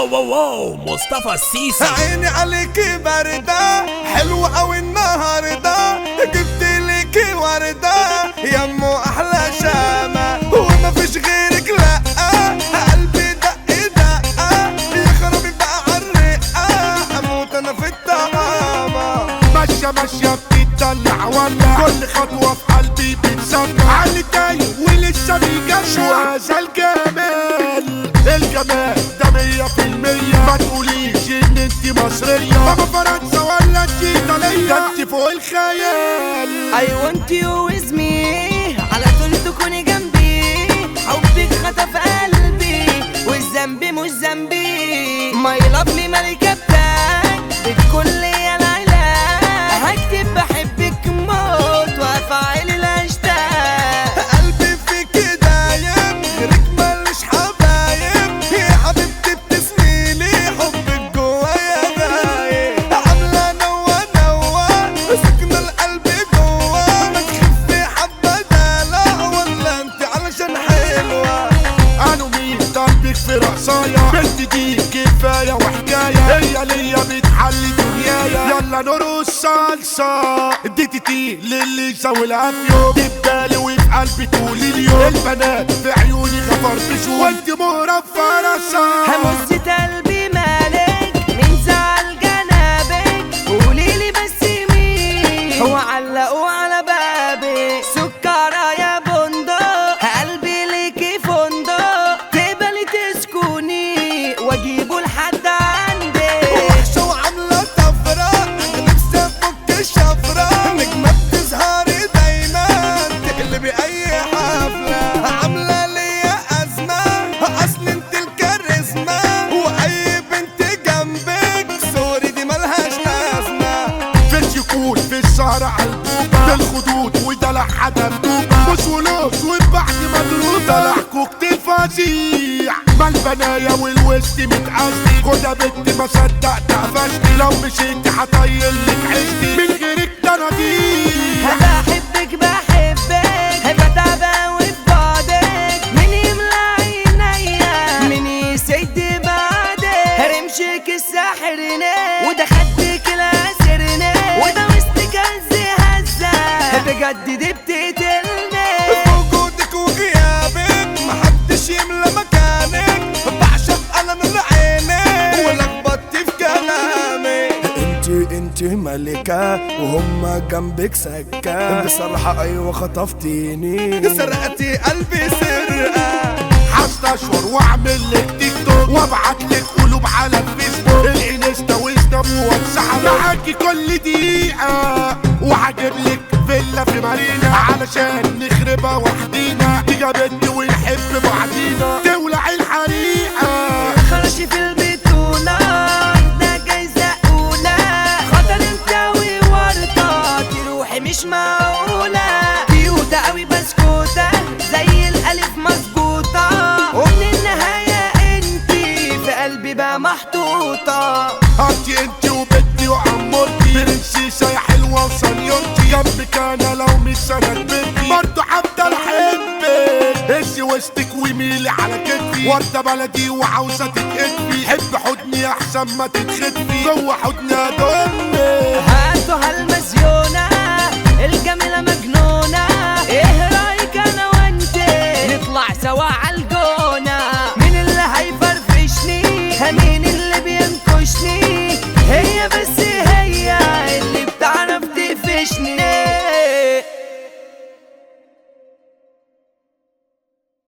واو واو واو مصطفى السيسي عيني عليكي باردة حلوة أوي النهاردة جبت ليكي وردة يمو أحلى شامة وما فيش غيرك لأ قلبي دق دقة يا خرابي بقى عالرقة أموت أنا في الطعامة ماشية ماشية بتدلع ولا كل خطوة في قلبي بتسمع علي تايه ولسه بيجمع وهذا الجمال الجمال ده مية في المية ما تقوليش ان انت مصرية بابا فرنسا ولا انت ايطالية ده انت فوق الخيال I want you with me على طول تكوني جنبي حبك خطف قلبي والذنب مش ذنبي my lovely ملكة بتاعك بتكون ليا العلاج هكتب بحبك موت وافعل الاشتاق قلبي فيكي دايم غيرك ماليش حبايب يا حبيبتي بتسميلي حبك جوايا غايب عاملة نوى نوى سكنة القلب جوا ما تخفي حبة دلع ولا انت علشان حلوة انا مين قلبك في رقصايا بنت دي كفاية وحكاية هي ليا بتحلي دنيايا يلا نرقص صلصة اديتي تي للي يسوي الافيو دي ببالي وفي قلبي طول اليوم البنات في عيوني غفرفشوا وانت مهرة فرصة همس قلبي مالك من زعل جنابك قوليلي بس مين هو علقوا على بابي سكرة يا بندق قلبي ليكي فندق تقبلي تسكني واجيبه لحد عندك وحشة وعاملة طفرة نفسي افك الشفرة نجمة بتظهري دايما تقلبي اي حفلة عاملة ليا ازمة اصل انت الكاريزما واي بنت جنبك سوري دي ملهاش لازمة في الجكول في السهرة عالبوبة في الخدود ودلع حدا مدوبة مش ولوس وبعد مضروبة دلع كوكتيل فظيع ما البنايا والوسط متقاسي خدها بنت ما صدقت قفشتي لو مشيتي هطيلك عشتي من غيرك ده انا ضيع بحبك بحبك بتعب اوي في بعدك مين يملى عينيا مين يسد بعدك رمشك الساحرني وده خدك الاسرني وده وسطك هز هزة بجد دي بتقتلني في وجودك وغيابك محدش يملى مكانك بعشق انا من عينك ولخبطت في كلامك انت انت ملكة وهم جنبك سكة بصراحة ايوه خطفتيني سرقتي قلبي سرقة هستشور واعمل لك تيك توك وابعت لك قلوب على الفيسبوك الانستا وسناب واتساب معاكي كل دقيقة وهجيب لك فيلا في مارينا علشان نخربها وحدينا تيجي يا بنتي ونحب بعضينا تولع الحريقة خرجي في البيتونة ده جايزة أولى خطر انت وورطة تروحي مش معقولة كيوتة أوي بسكوتة زي الألف مظبوطة ومن النهاية انتي في قلبي بقى محطوطة هاتي انت وبنتي وعمرتي برنسيسة يا حلوة وصنيورتي جنبك انا لو مش سنة كبرتي برضه هفضل احبك هزي وسطك وميلي على كتفي وردة بلدي وعاوزة تتقفي حب حضني احسن ما تتخدفي جوه حضني ادمك هاتوا هالمزيونة الجميلة مجنونة ايه رأيك انا وانت نطلع سوا عالجونة مين اللي هيفرفشني مين اللي بينكشني هي بس هي اللي بتعرف تقفشني